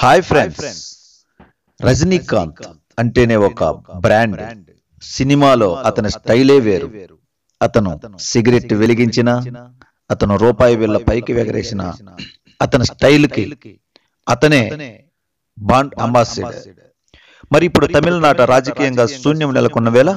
Hi friends Rajinikanth అంటేనే ఒక brand సినిమాలో అతని స్టైలే వేరు అతను సిగరెట్ వెలిగించిన అతను రూపాయి బిళ్ళ పైకి ఎగరేసిన అతని స్టైల్కి అతనే బాండ్ అంబాసిడర్ మరి ఇప్పుడు తమిళనాట రాజకీయంగా శూన్యం నెలకొన్న వేళ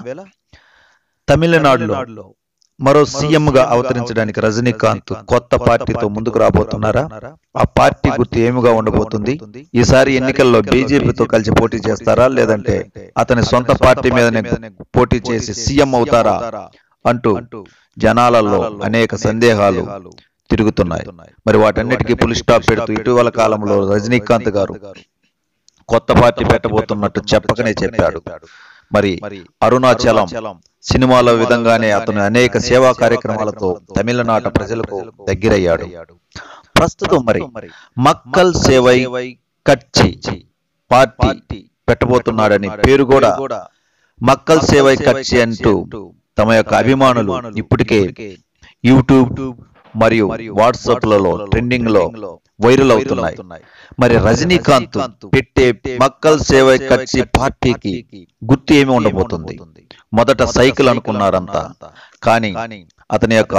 తమిళనాడులో మరో సీఎం గా అవతరించడానికి రజనీకాంత్ కొత్త పార్టీతో ముందుకు రాబోతున్నారా ఆ పార్టీ గుర్తు ఏమిగా ఉండబోతుంది ఈసారి ఎన్నికల్లో బీజేపీతో కలిసి పోటీ చేస్తారా లేదంటే అతని సొంత పార్టీ మీదనే పోటీ చేసి సీఎం అవుతారా అంటూ జనాలలో అనేక సందేహాలు తిరుగుతున్నాయి మరి వాటన్నిటికీ పులి స్టాప్ పెడుతూ ఇటీవల కాలంలో రజనీకాంత్ గారు కొత్త పార్టీ పెట్టబోతున్నట్టు చెప్పకనే చెప్పాడు మరి అరుణాచలం సినిమాలో విధంగానే అతను అనేక సేవా కార్యక్రమాలతో తమిళనాట ప్రజలకు దగ్గరయ్యాడు ప్రస్తుతం మరి మక్కల్ సేవై కచ్చి పార్టీ పెట్టబోతున్నాడని పేరు కూడా మక్కల్ సేవై కచ్చి అంటూ తమ యొక్క అభిమానులు ఇప్పటికే యూట్యూబ్ మరియు వాట్సాప్ లలో ట్రెండింగ్ లో వైరల్ అవుతున్నాయి మరి రజనీకాంత్ పెట్టే మక్కల్ సేవ కచ్చి పార్టీకి గుర్తు ఏమి ఉండబోతుంది మొదట సైకిల్ అనుకున్నారంతా కానీ అతని యొక్క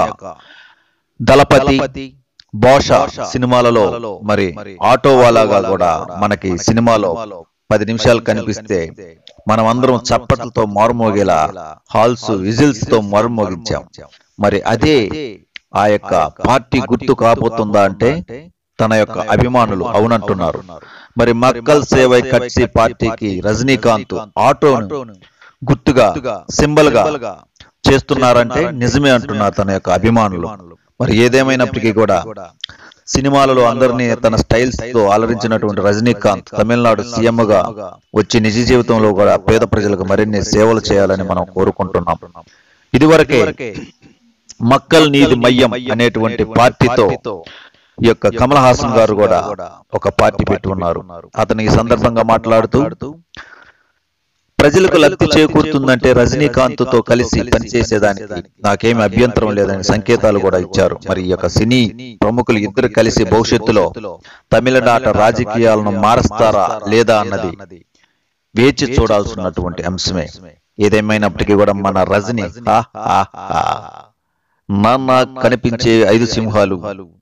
దళపతి భాష సినిమాలలో మరి ఆటో వాలాగా కూడా మనకి సినిమాలో పది నిమిషాలు కనిపిస్తే మనం అందరం చప్పట్లతో మారుమోగేలా హాల్స్ విజిల్స్ తో మారుమోగించాం మరి అదే ఆ యొక్క పార్టీ గుర్తు కాబోతుందా అంటే తన యొక్క అభిమానులు అవునంటున్నారు మరి మక్కల్ సేవై కట్సి పార్టీకి రజనీకాంత్ ఆటోను గుర్తుగా సింబల్ గా చేస్తున్నారంటే నిజమే అంటున్నారు తన యొక్క అభిమానులు మరి ఏదేమైనప్పటికీ కూడా సినిమాలలో అందరినీ తన స్టైల్స్ తో అలరించినటువంటి రజనీకాంత్ తమిళనాడు సీఎం గా వచ్చి నిజ జీవితంలో కూడా పేద ప్రజలకు మరిన్ని సేవలు చేయాలని మనం కోరుకుంటున్నాం ఇదివరకే మక్కల్ నీది మయ్యం అనేటువంటి పార్టీతో ఈ యొక్క కమల్ హాసన్ గారు కూడా ఒక పార్టీ పెట్టి ఉన్నారు అతను ఈ సందర్భంగా మాట్లాడుతూ ప్రజలకు లబ్ధి చేకూరుతుందంటే రజనీకాంత్ తో కలిసి పనిచేసేదానికి నాకేమి అభ్యంతరం లేదని సంకేతాలు కూడా ఇచ్చారు మరి ఈ యొక్క సినీ ప్రముఖులు ఇద్దరు కలిసి భవిష్యత్తులో తమిళనాట రాజకీయాలను మారుస్తారా లేదా అన్నది వేచి చూడాల్సినటువంటి అంశమే ఏదేమైనప్పటికీ కూడా మన రజనీ హా, హా, హా. నాన్న కనిపించే ఐదు సింహాలు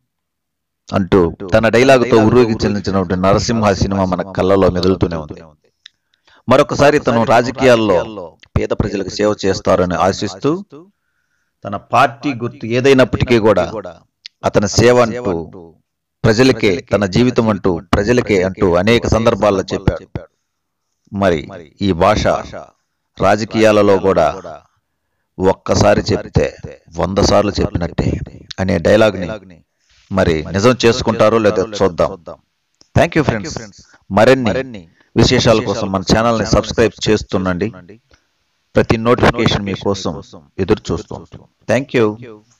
అంటూ తన డైలాగుతో ఉరువుకి చెందించినటువంటి నరసింహ సినిమా మన కళ్ళలో మెదులుతూనే ఉంది మరొకసారి తను రాజకీయాల్లో పేద ప్రజలకు సేవ చేస్తారని ఆశిస్తూ తన పార్టీ గుర్తు ఏదైనప్పటికీ కూడా అతని సేవ అంటూ ప్రజలకే తన జీవితం అంటూ ప్రజలకే అంటూ అనేక సందర్భాల్లో చెప్పాడు మరి ఈ భాష రాజకీయాలలో కూడా ఒక్కసారి చెప్తే వంద సార్లు చెప్పినట్టే అనే డైలాగ్ ని మరి నిజం చేసుకుంటారో లేదో చూద్దాం థ్యాంక్ యూ ఫ్రెండ్స్ మరిన్ని విశేషాల కోసం మన ఛానల్ ని సబ్స్క్రైబ్ చేస్తుండండి ప్రతి నోటిఫికేషన్ మీ కోసం ఎదురు చూస్తాం థ్యాంక్ యూ